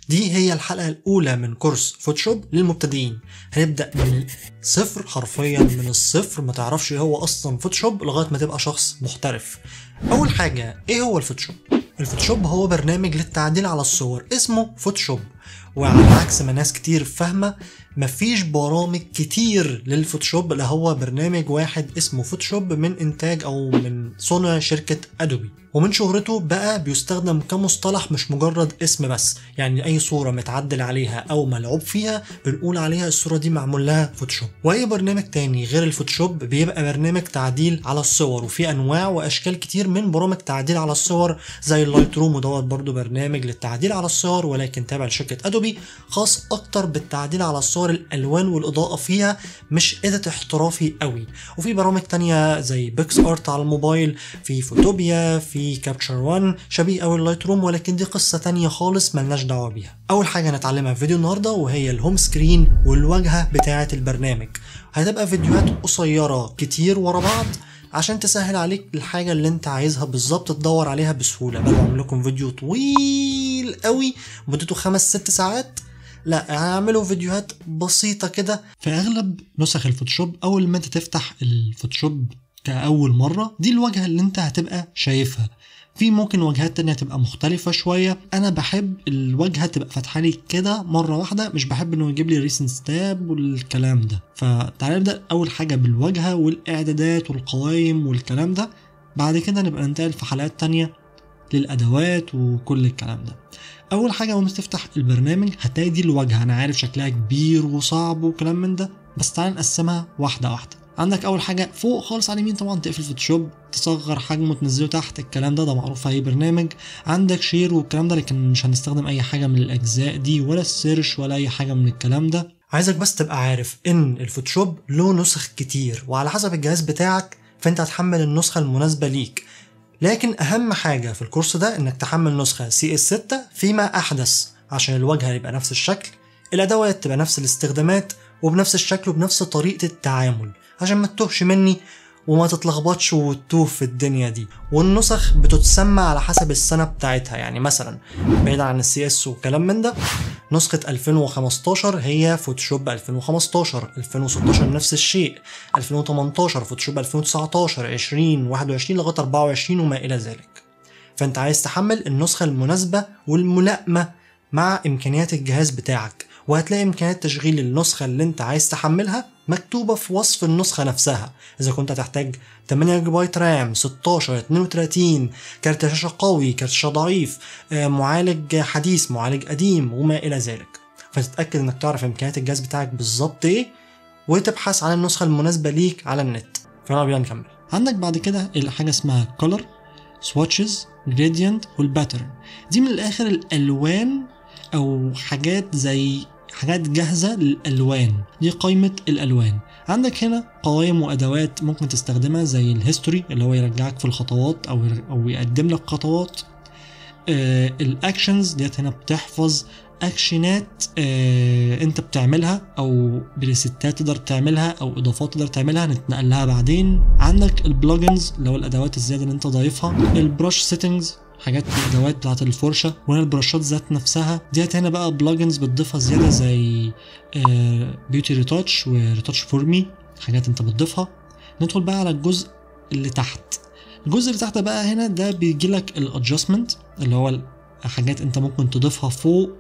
دي هي الحلقة الأولى من كورس فوتوشوب للمبتدئين هنبدأ من الصفر حرفيا من الصفر ما تعرفش ايه هو أصلا فوتوشوب لغاية ما تبقى شخص محترف أول حاجة ايه هو الفوتوشوب؟ الفوتوشوب هو برنامج للتعديل على الصور اسمه فوتوشوب وعلى عكس ما ناس كتير فاهمة مفيش برامج كتير للفوتوشوب لا هو برنامج واحد اسمه فوتوشوب من إنتاج أو من صنع شركة أدوبي ومن شهرته بقى بيستخدم كمصطلح مش مجرد اسم بس يعني أي صورة متعدل عليها أو ملعوب فيها بنقول عليها الصورة دي معمول لها فوتوشوب وأي برنامج تاني غير الفوتوشوب بيبقى برنامج تعديل على الصور وفي أنواع وأشكال كتير من برامج تعديل على الصور زي اللايت روم ودوت برضو برنامج للتعديل على الصور ولكن تابع لشركة أدوبي خاص أكتر بالتعديل على الصور الألوان والإضاءة فيها مش إيديت احترافي قوي وفي برامج تانية زي بيكس ارت على الموبايل في فوتوبيا في كابتشر 1 شبيه قوي اللايت روم ولكن دي قصة تانية خالص ملناش دعوة بيها أول حاجة هنتعلمها في فيديو النهاردة وهي الهوم سكرين والواجهة بتاعة البرنامج هتبقى فيديوهات قصيرة كتير ورا بعض عشان تسهل عليك الحاجة اللي انت عايزها بالظبط تدور عليها بسهولة بدل ما اعمل لكم فيديو طويل قوي مدته خمس ست ساعات لا هعمله فيديوهات بسيطة كده في أغلب نسخ الفوتوشوب أول ما أنت تفتح الفوتوشوب كأول مرة دي الواجهة اللي أنت هتبقى شايفها في ممكن واجهات تانية تبقى مختلفة شوية أنا بحب الواجهة تبقى فاتحة لي كده مرة واحدة مش بحب إنه يجيب لي ريسنت ستاب والكلام ده فتعالى نبدأ أول حاجة بالواجهة والإعدادات والقوائم والكلام ده بعد كده نبقى ننتقل في حلقات تانية للأدوات وكل الكلام ده اول حاجه اول ما تفتح البرنامج هتلاقي دي الواجهه انا عارف شكلها كبير وصعب وكلام من ده بس تعال نقسمها واحده واحده عندك اول حاجه فوق خالص على اليمين طبعا تقفل فوتوشوب تصغر حجمه تنزله تحت الكلام ده ده معروف في اي برنامج عندك شير والكلام ده لكن مش هنستخدم اي حاجه من الاجزاء دي ولا السيرش ولا اي حاجه من الكلام ده عايزك بس تبقى عارف ان الفوتوشوب له نسخ كتير وعلى حسب الجهاز بتاعك فانت هتحمل النسخه المناسبه ليك لكن اهم حاجه في الكورس ده انك تحمل نسخه سي اس 6 فيما احدث عشان الواجهه يبقى نفس الشكل الادوات تبقى نفس الاستخدامات وبنفس الشكل وبنفس طريقه التعامل عشان ما تتوهش مني وما تتلخبطش وتتوه في الدنيا دي والنسخ بتتسمى على حسب السنه بتاعتها يعني مثلا بعيد عن السي اس وكلام من ده نسخة 2015 هي فوتوشوب 2015 2016 نفس الشيء 2018 فوتوشوب 2019 20 21 لغاية 24 وما إلى ذلك فأنت عايز تحمل النسخة المناسبة والملائمة مع إمكانيات الجهاز بتاعك وهتلاقي إمكانيات تشغيل النسخة اللي أنت عايز تحملها مكتوبة في وصف النسخة نفسها إذا كنت هتحتاج 8 جيجا بايت رام 16 32 كارت شاشة قوي كارت شاشة ضعيف معالج حديث معالج قديم وما إلى ذلك فتتأكد إنك تعرف إمكانيات الجهاز بتاعك بالظبط إيه وتبحث عن النسخة المناسبة ليك على النت فيلا بينا نكمل عندك بعد كده حاجة اسمها color swatches gradient والباترن دي من الآخر الألوان أو حاجات زي حاجات جاهزة للألوان دي قائمة الألوان عندك هنا قوائم وأدوات ممكن تستخدمها زي الهيستوري اللي هو يرجعك في الخطوات أو أو يقدم لك خطوات آه الأكشنز ديت هنا بتحفظ أكشنات آه أنت بتعملها أو بريستات تقدر تعملها أو إضافات تقدر تعملها نتنقل لها بعدين عندك البلجنز اللي هو الأدوات الزيادة اللي أنت ضايفها البرش سيتنجز حاجات الادوات بتاعت الفرشه وهنا البرشات ذات نفسها ديت هنا بقى بلجنز بتضيفها زياده زي بيوتي ريتاتش وريتاتش فور مي حاجات انت بتضيفها ندخل بقى على الجزء اللي تحت الجزء اللي تحت بقى هنا ده بيجي لك الادجستمنت اللي هو حاجات انت ممكن تضيفها فوق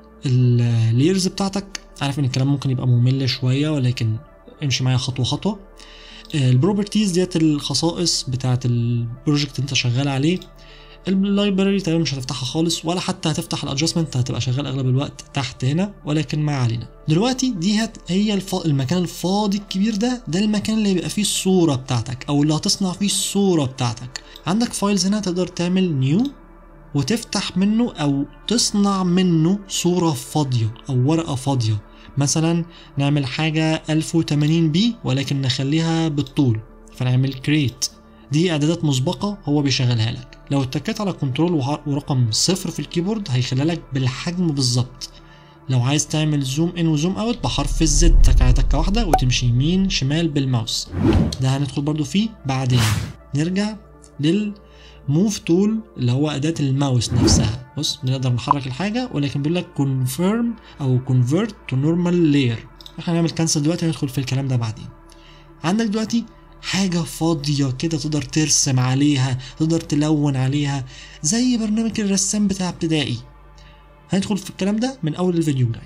الليرز بتاعتك عارف ان الكلام ممكن يبقى ممل شويه ولكن امشي معايا خطوه خطوه البروبرتيز ديت الخصائص بتاعت البروجكت انت شغال عليه اللايبراري تقريبا مش هتفتحها خالص ولا حتى هتفتح الادجستمنت هتبقى شغال اغلب الوقت تحت هنا ولكن ما علينا دلوقتي دي هت هي الف... المكان الفاضي الكبير ده ده المكان اللي بيبقى فيه الصوره بتاعتك او اللي هتصنع فيه الصوره بتاعتك عندك فايلز هنا تقدر تعمل نيو وتفتح منه او تصنع منه صوره فاضيه او ورقه فاضيه مثلا نعمل حاجه 1080 بي ولكن نخليها بالطول فنعمل كريت دي اعدادات مسبقه هو بيشغلها لك لو اتكيت على كنترول ورقم صفر في الكيبورد هيخليها لك بالحجم بالظبط لو عايز تعمل زوم ان وزوم اوت بحرف الزد تكه تكه واحده وتمشي يمين شمال بالماوس ده هندخل برضو فيه بعدين نرجع للموف تول اللي هو اداه الماوس نفسها بص بنقدر نحرك الحاجه ولكن بيقول لك confirm او convert to normal layer احنا هنعمل كانسل دلوقتي هندخل في الكلام ده بعدين عندك دلوقتي حاجة فاضية كده تقدر ترسم عليها تقدر تلون عليها زي برنامج الرسام بتاع ابتدائي هندخل في الكلام ده من أول الفيديو الجاي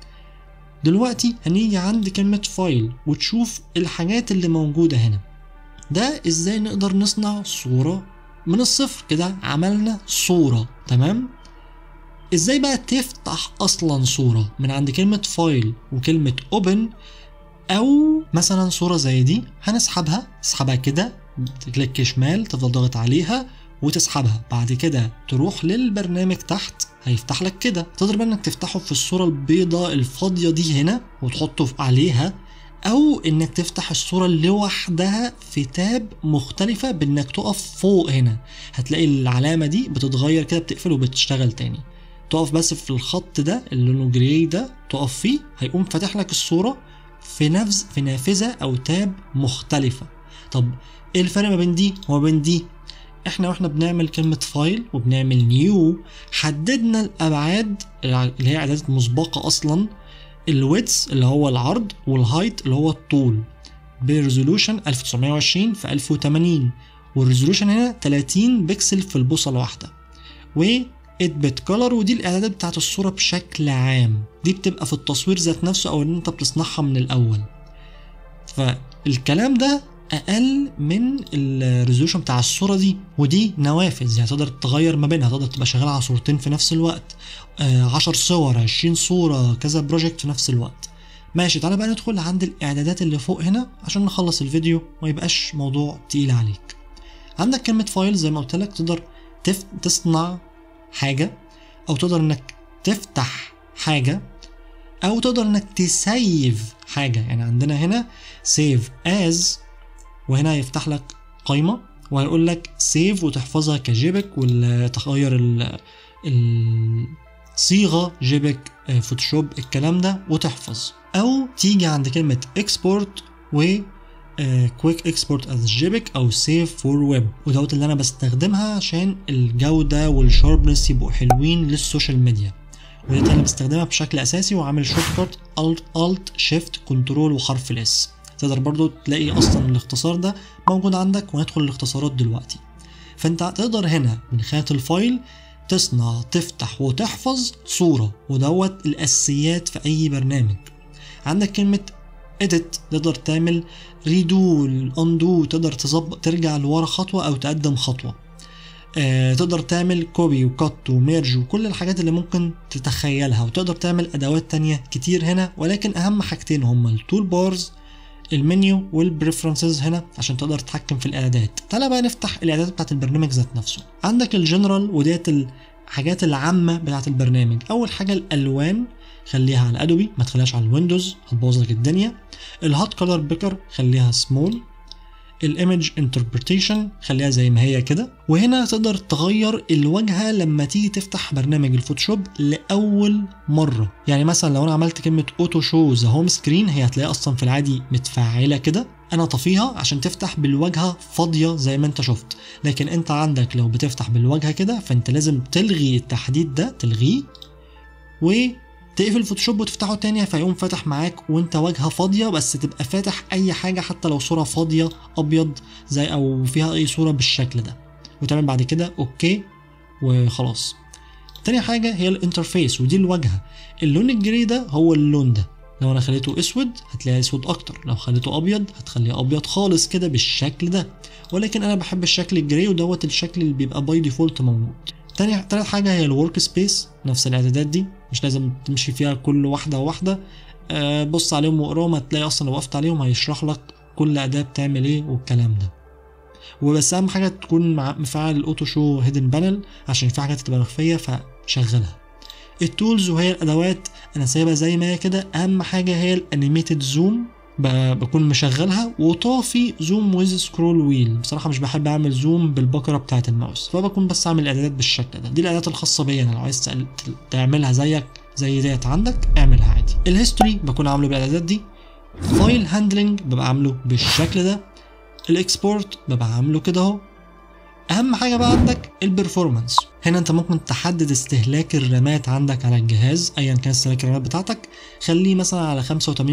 دلوقتي هنيجي عند كلمة فايل وتشوف الحاجات اللي موجودة هنا ده ازاي نقدر نصنع صورة من الصفر كده عملنا صورة تمام ازاي بقى تفتح اصلا صورة من عند كلمة فايل وكلمة اوبن او مثلا صورة زي دي هنسحبها تسحبها كده تكليك شمال تفضل ضاغط عليها وتسحبها بعد كده تروح للبرنامج تحت هيفتح لك كده تقدر بقى انك تفتحه في الصورة البيضاء الفاضية دي هنا وتحطه عليها او انك تفتح الصورة لوحدها في تاب مختلفة بانك تقف فوق هنا هتلاقي العلامة دي بتتغير كده بتقفل وبتشتغل تاني تقف بس في الخط ده اللي لونه جراي ده تقف فيه هيقوم فاتح لك الصورة في نفس في نافذة او تاب مختلفة طب ايه الفرق ما بين دي وما بين دي احنا واحنا بنعمل كلمة فايل وبنعمل نيو حددنا الابعاد اللي هي اعدادات مسبقة اصلا الويدث اللي هو العرض والهايت اللي هو الطول بريزولوشن 1920 في 1080 والريزولوشن هنا 30 بكسل في البوصة الواحدة و 8 بت كولر ودي الاعدادات بتاعت الصورة بشكل عام دي بتبقى في التصوير ذات نفسه او ان انت بتصنعها من الاول فالكلام ده اقل من الريزولوشن بتاع الصوره دي ودي نوافذ يعني تقدر تغير ما بينها تقدر تبقى شغال على صورتين في نفس الوقت 10 آه صور 20 صوره كذا بروجكت في نفس الوقت ماشي تعالى بقى ندخل عند الاعدادات اللي فوق هنا عشان نخلص الفيديو وما يبقاش موضوع تقيل عليك عندك كلمه فايل زي ما قلت لك تقدر تف... تصنع حاجه او تقدر انك تفتح حاجه او تقدر انك تسيف حاجه يعني عندنا هنا سيف از وهنا هيفتح لك قائمة وهيقول لك سيف وتحفظها كجيبك وتغير الصيغة جيبك فوتوشوب الكلام ده وتحفظ او تيجي عند كلمة اكسبورت و كويك اكسبورت از جيبك او سيف فور ويب ودوت اللي انا بستخدمها عشان الجودة والشاربنس يبقوا حلوين للسوشيال ميديا وديت انا بستخدمها بشكل اساسي وعامل شورت كات الت الت شيفت كنترول وحرف الاس تقدر برضو تلاقي اصلا الاختصار ده موجود عندك وندخل الاختصارات دلوقتي فانت تقدر هنا من خانة الفايل تصنع تفتح وتحفظ صورة ودوت الاساسيات في اي برنامج عندك كلمة edit تقدر تعمل ريدو اندو تقدر تظبط ترجع لورا خطوة او تقدم خطوة آه، تقدر تعمل كوبي وكات وميرج وكل الحاجات اللي ممكن تتخيلها وتقدر تعمل ادوات تانية كتير هنا ولكن اهم حاجتين هما التول بارز المنيو والبريفرنسز هنا عشان تقدر تتحكم في الاعدادات تعالى بقى نفتح الاعدادات بتاعت البرنامج ذات نفسه عندك الجنرال وديت الحاجات العامة بتاعت البرنامج اول حاجة الالوان خليها على ادوبي ما تخليهاش على الويندوز هتبوظ لك الدنيا الهوت كولر بيكر خليها سمول الايمج انتربريتيشن خليها زي ما هي كده وهنا تقدر تغير الواجهه لما تيجي تفتح برنامج الفوتوشوب لاول مره يعني مثلا لو انا عملت كلمه اوتو شو ذا هوم سكرين هي هتلاقيها اصلا في العادي متفعله كده انا طفيها عشان تفتح بالواجهه فاضيه زي ما انت شفت لكن انت عندك لو بتفتح بالواجهه كده فانت لازم تلغي التحديد ده تلغيه و تقفل الفوتوشوب وتفتحه تاني فيقوم فاتح معاك وانت واجهه فاضيه بس تبقى فاتح اي حاجه حتى لو صوره فاضيه ابيض زي او فيها اي صوره بالشكل ده وتعمل بعد كده اوكي وخلاص تاني حاجه هي الانترفيس ودي الواجهه اللون الجري ده هو اللون ده لو انا خليته اسود هتلاقي اسود اكتر لو خليته ابيض هتخليه ابيض خالص كده بالشكل ده ولكن انا بحب الشكل الجري ودوت الشكل اللي بيبقى باي ديفولت موجود تاني تالت حاجة هي الورك سبيس نفس الاعدادات دي مش لازم تمشي فيها كل واحدة واحدة أه بص عليهم واقراهم هتلاقي اصلا لو وقفت عليهم هيشرح لك كل اداة بتعمل ايه والكلام ده وبس اهم حاجة تكون مفعل الاوتو شو هيدن بانل عشان في حاجات تبقى مخفية فشغلها التولز وهي الادوات انا سايبها زي ما هي كده اهم حاجة هي الانيميتد زوم بكون مشغلها وطافي زوم ويز سكرول ويل بصراحه مش بحب اعمل زوم بالبكره بتاعه الماوس فبكون بس اعمل الاعدادات بالشكل ده دي الاعدادات الخاصه بيا انا لو عايز تعملها زيك زي ديت عندك اعملها عادي الهيستوري بكون عامله بالاعدادات دي فايل هاندلنج ببقى عامله بالشكل ده الاكسبورت ببقى عامله كده اهو اهم حاجه بقى عندك البرفورمانس هنا انت ممكن تحدد استهلاك الرامات عندك على الجهاز ايا كان استهلاك الرامات بتاعتك خليه مثلا على 85%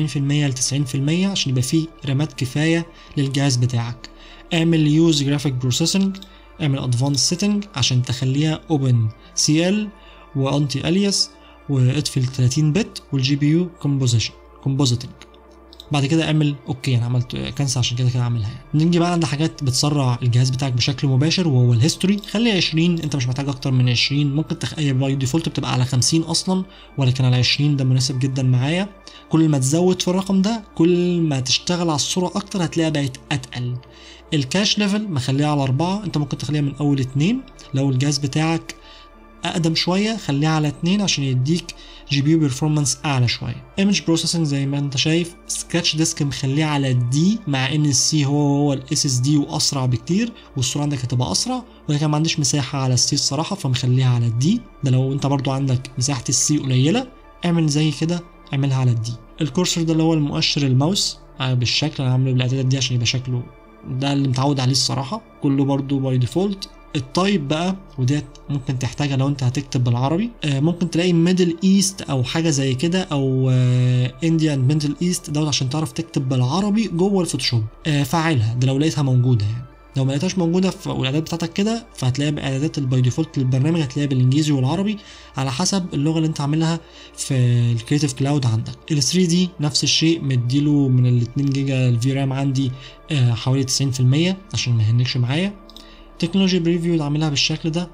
ل 90% عشان يبقى فيه رامات كفايه للجهاز بتاعك اعمل يوز جرافيك بروسيسنج اعمل ادفانس سيتنج عشان تخليها اوبن سي ال وانتي الياس واطفي ال 30 بت والجي بي يو كومبوزيشن كومبوزيتنج بعد كده اعمل اوكي انا عملت كنسل عشان كده كده اعملها يعني نيجي بقى عند حاجات بتسرع الجهاز بتاعك بشكل مباشر وهو الهيستوري خلي 20 انت مش محتاج اكتر من 20 ممكن تخيل باي ديفولت بتبقى على 50 اصلا ولكن على 20 ده مناسب جدا معايا كل ما تزود في الرقم ده كل ما تشتغل على الصوره اكتر هتلاقيها بقت اتقل الكاش ليفل مخليها على أربعة انت ممكن تخليها من اول اتنين لو الجهاز بتاعك اقدم شويه خليها على اتنين عشان يديك جي بي يو بيرفورمانس اعلى شويه ايمج بروسيسنج زي ما انت شايف سكراتش ديسك مخليه على الدي مع ان السي هو هو الاس اس دي واسرع بكتير والصوره عندك هتبقى اسرع ولكن ما عنديش مساحه على السي الصراحه فمخليها على الدي ده لو انت برضو عندك مساحه السي قليله اعمل زي كده اعملها على الدي الكورسور ده اللي هو المؤشر الماوس بالشكل انا عامله بالاعدادات دي عشان يبقى شكله ده اللي متعود عليه الصراحه كله برضو باي ديفولت التايب بقى وديت ممكن تحتاجها لو انت هتكتب بالعربي آه ممكن تلاقي ميدل ايست او حاجه زي كده او انديان ميدل ايست دوت عشان تعرف تكتب بالعربي جوه الفوتوشوب آه فعلها ده لو لقيتها موجوده يعني لو ما لقيتهاش موجوده في الاعدادات بتاعتك كده فهتلاقيها باعدادات الباي ديفولت للبرنامج هتلاقيها بالانجليزي والعربي على حسب اللغه اللي انت عاملها في الكريتيف كلاود عندك ال 3 دي نفس الشيء مديله من ال 2 جيجا الفي رام عندي آه حوالي 90% عشان ما يهنكش معايا تكنولوجي بريفيو عاملها بالشكل ده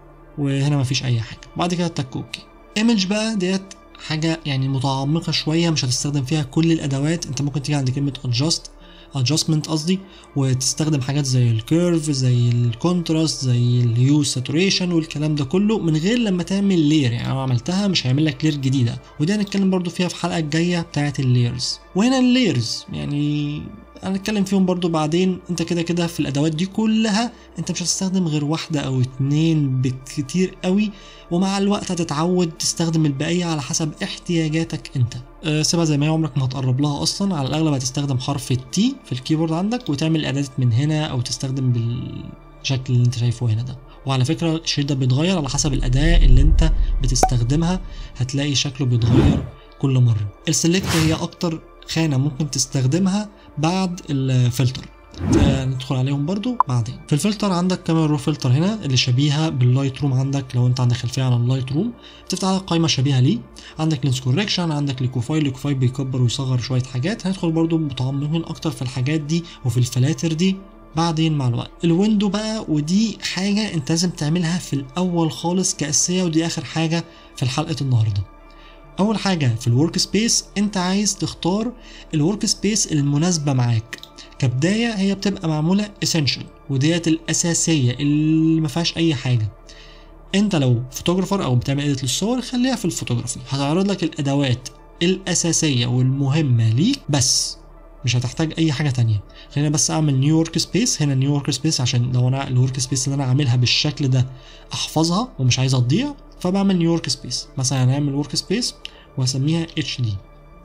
وهنا مفيش اي حاجه بعد كده تك اوكي ايمج بقى ديت حاجه يعني متعمقه شويه مش هتستخدم فيها كل الادوات انت ممكن تيجي عند كلمه adjust adjustment قصدي وتستخدم حاجات زي الكيرف زي الكونتراست زي الهيو ساتوريشن والكلام ده كله من غير لما تعمل لير يعني لو عملتها مش هيعمل لك لير جديده ودي هنتكلم برضو فيها في الحلقه الجايه بتاعه الليرز وهنا الليرز يعني هنتكلم فيهم برضو بعدين انت كده كده في الادوات دي كلها انت مش هتستخدم غير واحدة او اتنين بالكتير قوي ومع الوقت هتتعود تستخدم البقية على حسب احتياجاتك انت أه سيبها زي ما هي عمرك ما هتقرب لها اصلا على الاغلب هتستخدم حرف التي في الكيبورد عندك وتعمل الاعدادات من هنا او تستخدم بالشكل اللي انت شايفه هنا ده وعلى فكرة الشيء ده بيتغير على حسب الاداة اللي انت بتستخدمها هتلاقي شكله بيتغير كل مرة السلكت هي اكتر خانة ممكن تستخدمها بعد الفلتر ندخل عليهم برضو بعدين في الفلتر عندك كمان رو فلتر هنا اللي شبيهه باللايت روم عندك لو انت عندك خلفيه عن اللايت روم بتفتح على قائمه شبيهه ليه عندك لينس كوركشن عندك ليكوفاي ليكوفاي بيكبر ويصغر شويه حاجات هندخل برضو متعمقين اكتر في الحاجات دي وفي الفلاتر دي بعدين مع الوقت الويندو بقى ودي حاجه انت لازم تعملها في الاول خالص كاساسيه ودي اخر حاجه في حلقه النهارده اول حاجه في الورك سبيس انت عايز تختار الورك سبيس المناسبه معاك كبدايه هي بتبقى معموله اسينشال وديت الاساسيه اللي ما فيهاش اي حاجه انت لو فوتوغرافر او بتعمل اديت للصور خليها في الفوتوغرافي هتعرض لك الادوات الاساسيه والمهمه ليك بس مش هتحتاج اي حاجه تانية خلينا بس اعمل نيو ورك سبيس هنا نيو ورك سبيس عشان لو انا الورك سبيس اللي انا عاملها بالشكل ده احفظها ومش عايزها تضيع فبعمل نيو ورك سبيس مثلا هنعمل ورك سبيس واسميها اتش دي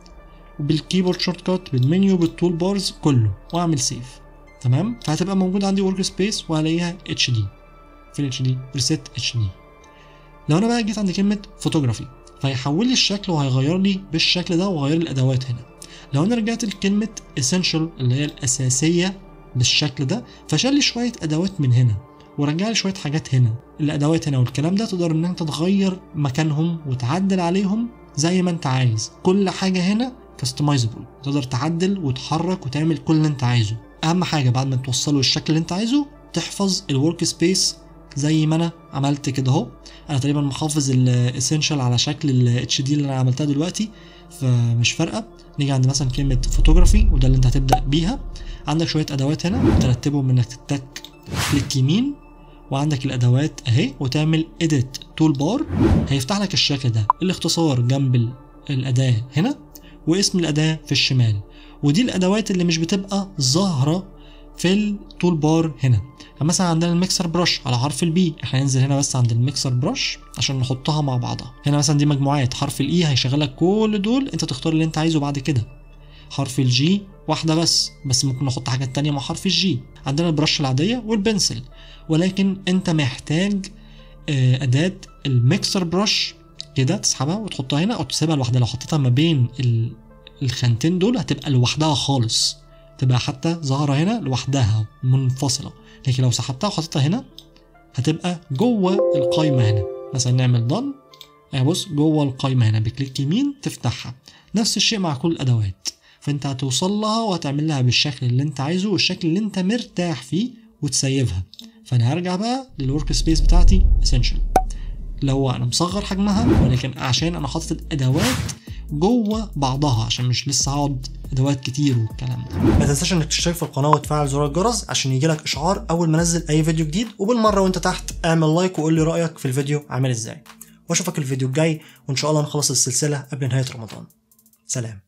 وبالكيبورد شورت كات بالمنيو بالتول بارز كله واعمل سيف تمام فهتبقى موجود عندي ورك سبيس وهلاقيها اتش دي فين اتش دي ريسيت اتش دي لو انا بقى جيت عند كلمه فوتوغرافي فهيحول لي الشكل وهيغير لي بالشكل ده وغير لي الادوات هنا لو انا رجعت لكلمه essential اللي هي الاساسيه بالشكل ده فشال لي شويه ادوات من هنا ورجع لي شويه حاجات هنا الادوات هنا والكلام ده تقدر ان انت تغير مكانهم وتعدل عليهم زي ما انت عايز كل حاجه هنا كاستمايزبل تقدر تعدل وتحرك وتعمل كل اللي انت عايزه اهم حاجه بعد ما توصله الشكل اللي انت عايزه تحفظ الورك سبيس زي ما انا عملت كده اهو انا تقريبا محافظ الاسينشال على شكل الاتش دي اللي انا عملتها دلوقتي فمش فارقه نيجي عند مثلا كلمه فوتوغرافي وده اللي انت هتبدا بيها عندك شويه ادوات هنا ترتبهم انك تتك كليك يمين وعندك الادوات اهي وتعمل اديت تول بار هيفتح لك الشكل ده الاختصار جنب الاداه هنا واسم الاداه في الشمال ودي الادوات اللي مش بتبقى ظاهره في التول بار هنا مثلا عندنا الميكسر برش على حرف البي احنا هننزل هنا بس عند الميكسر برش عشان نحطها مع بعضها هنا مثلا دي مجموعات حرف الاي هيشغلك كل دول انت تختار اللي انت عايزه بعد كده حرف الجي واحدة بس بس ممكن نحط حاجات تانية مع حرف الجي عندنا البرش العادية والبنسل ولكن انت محتاج آه، أداة الميكسر برش كده تسحبها وتحطها هنا أو تسيبها لوحدها لو حطيتها ما بين ال- الخانتين دول هتبقى لوحدها خالص تبقى حتى ظاهرة هنا لوحدها منفصلة لكن لو سحبتها وحطيتها هنا هتبقى جوه القايمة هنا مثلا نعمل ضن اهي بص جوه القايمة هنا بكليك يمين تفتحها نفس الشيء مع كل الأدوات فانت هتوصل لها وهتعمل لها بالشكل اللي انت عايزه والشكل اللي انت مرتاح فيه وتسيفها فانا هرجع بقى للورك سبيس بتاعتي اسينشال لو انا مصغر حجمها ولكن عشان انا حاطط الادوات جوه بعضها عشان مش لسه هقعد ادوات كتير والكلام ده ما تنساش انك تشترك في القناه وتفعل زرار الجرس عشان يجيلك اشعار اول ما انزل اي فيديو جديد وبالمره وانت تحت اعمل لايك وقول لي رايك في الفيديو عامل ازاي واشوفك الفيديو الجاي وان شاء الله نخلص السلسله قبل نهايه رمضان سلام